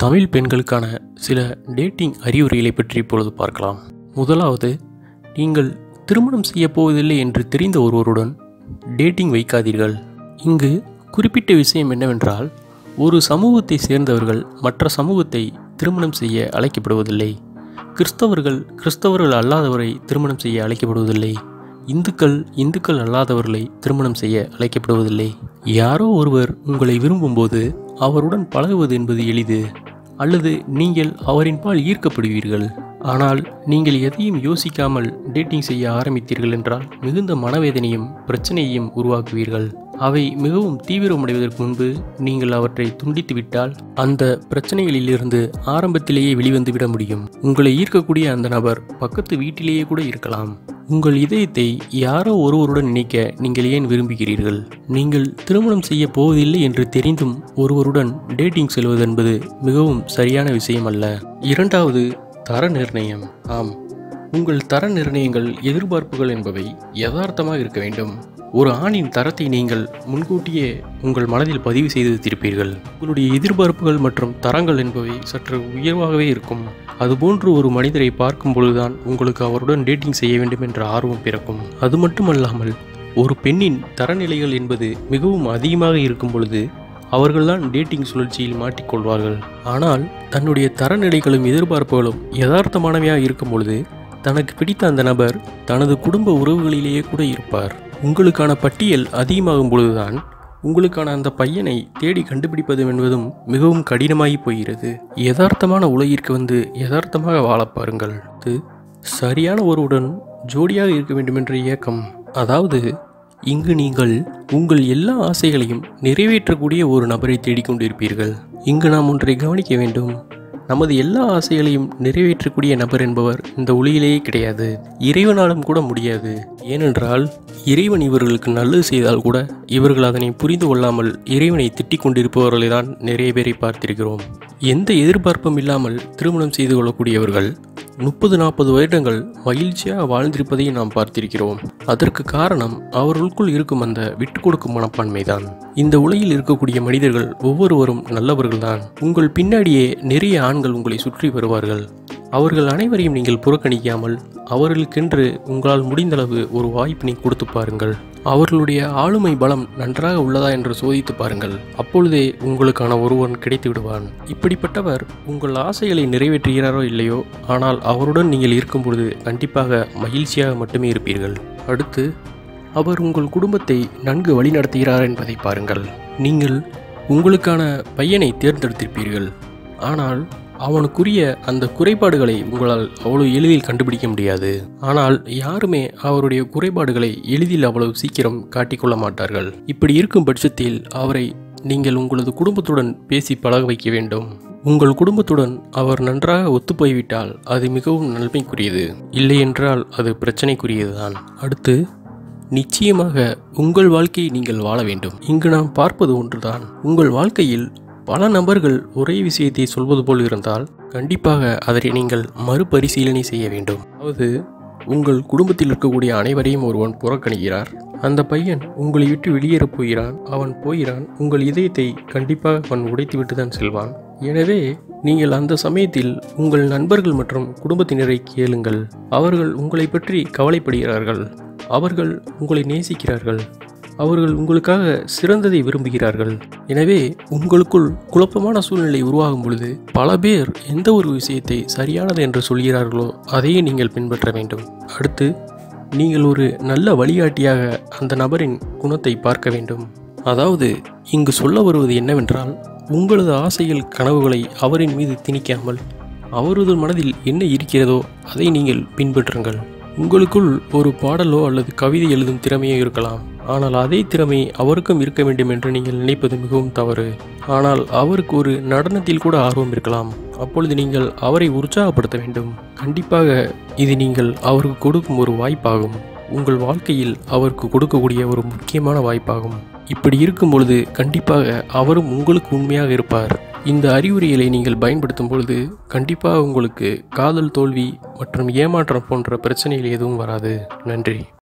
தமிழ் பெண்களுக்கான சில டேட்டிங் அறிவுரைகளை பற்றி இப்பொழுது பார்க்கலாம் முதலாவது நீங்கள் திருமணம் செய்யப் போவதில்லை என்று தெரிந்த ஒருவருடன் டேட்டிங் வைக்காதீர்கள் இங்கு குறிப்பிட்ட விஷயம் என்னவென்றால் ஒரு சமூகத்தை சேர்ந்தவர்கள் மற்ற சமூகத்தை திருமணம் செய்ய அழைக்கப்படுவதில்லை கிறிஸ்தவர்கள் கிறிஸ்தவர்கள் அல்லாதவரை திருமணம் செய்ய அழைக்கப்படுவதில்லை இந்துக்கள் இந்துக்கள் அல்லாதவர்களை திருமணம் செய்ய அழைக்கப்படுவதில்லை யாரோ ஒருவர் உங்களை விரும்பும்போது அவருடன் பழகுவது என்பது எளிது அல்லது நீங்கள் அவரின் பால் ஈர்க்கப்படுவீர்கள் ஆனால் நீங்கள் எதையும் யோசிக்காமல் டேட்டிங் செய்ய ஆரம்பித்தீர்கள் என்றால் மிகுந்த மனவேதனையும் பிரச்சனையையும் உருவாக்குவீர்கள் அவை மிகவும் தீவிரமடைவதற்கு முன்பு நீங்கள் அவற்றை துண்டித்து விட்டால் அந்த பிரச்சனைகளிலிருந்து ஆரம்பத்திலேயே வெளிவந்து விட முடியும் உங்களை ஈர்க்கக்கூடிய அந்த நபர் பக்கத்து வீட்டிலேயே கூட இருக்கலாம் உங்கள் இதயத்தை யாரோ ஒருவருடன் இணைக்க நீங்கள் ஏன் விரும்புகிறீர்கள் நீங்கள் திருமணம் செய்ய போவதில்லை என்று தெரிந்தும் ஒருவருடன் டேட்டிங் செல்வது என்பது மிகவும் சரியான விஷயம் அல்ல இரண்டாவது தர நிர்ணயம் ஆம் உங்கள் தர நிர்ணயங்கள் எதிர்பார்ப்புகள் என்பவை யதார்த்தமாக இருக்க வேண்டும் ஒரு ஆணின் தரத்தை நீங்கள் முன்கூட்டியே உங்கள் மனதில் பதிவு செய்து வைத்திருப்பீர்கள் உங்களுடைய எதிர்பார்ப்புகள் மற்றும் தரங்கள் என்பவை சற்று உயர்வாகவே இருக்கும் அதுபோன்று ஒரு மனிதரை பார்க்கும் பொழுதுதான் உங்களுக்கு அவருடன் டேட்டிங் செய்ய வேண்டும் என்ற ஆர்வம் பிறக்கும் அது மட்டுமல்லாமல் ஒரு பெண்ணின் தரநிலைகள் என்பது மிகவும் அதிகமாக இருக்கும் பொழுது அவர்கள்தான் டேட்டிங் சுழற்சியில் மாட்டிக்கொள்வார்கள் ஆனால் தன்னுடைய தரநிலைகளும் எதிர்பார்ப்புகளும் யதார்த்தமானவையாக இருக்கும் பொழுது தனக்கு பிடித்த அந்த நபர் தனது குடும்ப உறவுகளிலேயே கூட இருப்பார் உங்களுக்கான பட்டியல் அதிகமாகும் பொழுதுதான் உங்களுக்கான அந்த பையனை தேடி கண்டுபிடிப்பது என்பதும் மிகவும் கடினமாகி போகிறது யதார்த்தமான உலகிற்கு வந்து யதார்த்தமாக வாழ பாருங்கள் இது சரியான ஒருவுடன் ஜோடியாக இருக்க வேண்டும் என்ற இயக்கம் அதாவது இங்கு நீங்கள் உங்கள் எல்லா ஆசைகளையும் நிறைவேற்றக்கூடிய ஒரு நபரை தேடிக்கொண்டிருப்பீர்கள் இங்கு நாம் ஒன்றை கவனிக்க வேண்டும் நமது எல்லா ஆசைகளையும் நிறைவேற்றக்கூடிய நபர் என்பவர் இந்த ஒளியிலேயே கிடையாது இறைவனாலும் கூட முடியாது ஏனென்றால் இறைவன் இவர்களுக்கு நல்லது செய்தால் கூட இவர்கள் அதனை புரிந்து கொள்ளாமல் இறைவனை திட்டிக் கொண்டிருப்பவர்களை தான் நிறைய பேரை பார்த்திருக்கிறோம் எந்த எதிர்பார்ப்பும் இல்லாமல் திருமணம் செய்து கொள்ளக்கூடியவர்கள் முப்பது நாற்பது வருடங்கள் மகிழ்ச்சியாக வாழ்ந்திருப்பதை நாம் பார்த்திருக்கிறோம் அதற்கு காரணம் அவர்களுக்குள் இருக்கும் அந்த விட்டு கொடுக்கும் மனப்பான்மைதான் இந்த உலகில் இருக்கக்கூடிய மனிதர்கள் ஒவ்வொருவரும் நல்லவர்கள்தான் உங்கள் பின்னாடியே நிறைய ஆண்கள் உங்களை சுற்றி வருவார்கள் அவர்கள் அனைவரையும் நீங்கள் புறக்கணிக்காமல் அவர்களுக்கென்று உங்களால் முடிந்தளவு ஒரு வாய்ப்பினை கொடுத்து பாருங்கள் அவர்களுடைய ஆளுமை பலம் நன்றாக உள்ளதா என்று சோதித்து பாருங்கள் அப்பொழுதே உங்களுக்கான ஒருவன் கிடைத்து விடுவான் இப்படிப்பட்டவர் உங்கள் ஆசைகளை நிறைவேற்றுகிறாரோ இல்லையோ ஆனால் அவருடன் நீங்கள் இருக்கும் பொழுது கண்டிப்பாக மகிழ்ச்சியாக மட்டுமே இருப்பீர்கள் அடுத்து அவர் உங்கள் குடும்பத்தை நன்கு வழிநடத்துகிறார் என்பதை பாருங்கள் நீங்கள் உங்களுக்கான பையனை தேர்ந்தெடுத்திருப்பீர்கள் ஆனால் அவனுக்குரிய அந்த குறைபாடுகளை உங்களால் அவ்வளவு எளிதில் கண்டுபிடிக்க முடியாது ஆனால் யாருமே அவருடைய குறைபாடுகளை எளிதில் அவ்வளவு சீக்கிரம் காட்டிக்கொள்ள மாட்டார்கள் இப்படி இருக்கும் பட்சத்தில் அவரை நீங்கள் உங்களது குடும்பத்துடன் பேசி பழக வைக்க வேண்டும் உங்கள் குடும்பத்துடன் அவர் நன்றாக ஒத்துப்போய்விட்டால் அது மிகவும் நன்மைக்குரியது இல்லை என்றால் அது பிரச்சனைக்குரியதுதான் அடுத்து நிச்சயமாக உங்கள் வாழ்க்கையை நீங்கள் வாழ வேண்டும் இங்கு நாம் பார்ப்பது ஒன்றுதான் உங்கள் வாழ்க்கையில் பல நபர்கள் ஒரே விஷயத்தை சொல்வது போல் இருந்தால் கண்டிப்பாக அதை நீங்கள் மறுபரிசீலனை செய்ய வேண்டும் அதாவது உங்கள் குடும்பத்தில் இருக்கக்கூடிய அனைவரையும் ஒருவன் புறக்கணிக்கிறார் அந்த பையன் உங்களை விட்டு வெளியேறப் போகிறான் அவன் போகிறான் உங்கள் இதயத்தை கண்டிப்பாக அவன் உடைத்துவிட்டு தான் செல்வான் எனவே நீங்கள் அந்த சமயத்தில் உங்கள் நண்பர்கள் மற்றும் குடும்பத்தினரை கேளுங்கள் அவர்கள் உங்களை பற்றி கவலைப்படுகிறார்கள் அவர்கள் உங்களை நேசிக்கிறார்கள் அவர்கள் உங்களுக்காக சிறந்ததை விரும்புகிறார்கள் எனவே உங்களுக்குள் குழப்பமான சூழ்நிலை உருவாகும் பொழுது பல பேர் எந்த ஒரு விஷயத்தை சரியானது என்று சொல்கிறார்களோ அதையே நீங்கள் பின்பற்ற வேண்டும் அடுத்து நீங்கள் ஒரு நல்ல வழிகாட்டியாக அந்த நபரின் குணத்தை பார்க்க வேண்டும் அதாவது இங்கு சொல்ல வருவது என்னவென்றால் உங்களது ஆசைகள் கனவுகளை அவரின் மீது திணிக்காமல் அவரது மனதில் என்ன இருக்கிறதோ அதை நீங்கள் பின்பற்றுங்கள் உங்களுக்குள் ஒரு பாடலோ அல்லது கவிதை எழுதும் திறமையோ இருக்கலாம் ஆனால் அதே திறமை அவருக்கும் இருக்க வேண்டும் என்று நீங்கள் நினைப்பது மிகவும் தவறு ஆனால் அவருக்கு ஒரு நடனத்தில் கூட ஆர்வம் இருக்கலாம் அப்பொழுது நீங்கள் அவரை உற்சாகப்படுத்த வேண்டும் கண்டிப்பாக இது நீங்கள் அவருக்கு கொடுக்கும் ஒரு வாய்ப்பாகும் உங்கள் வாழ்க்கையில் அவருக்கு கொடுக்கக்கூடிய ஒரு முக்கியமான வாய்ப்பாகும் இப்படி இருக்கும் பொழுது கண்டிப்பாக அவரும் உங்களுக்கு உண்மையாக இருப்பார் இந்த அறிவுரைகளை நீங்கள் பயன்படுத்தும் பொழுது கண்டிப்பாக உங்களுக்கு காதல் தோல்வி மற்றும் ஏமாற்றம் போன்ற பிரச்சனைகள் எதுவும் வராது நன்றி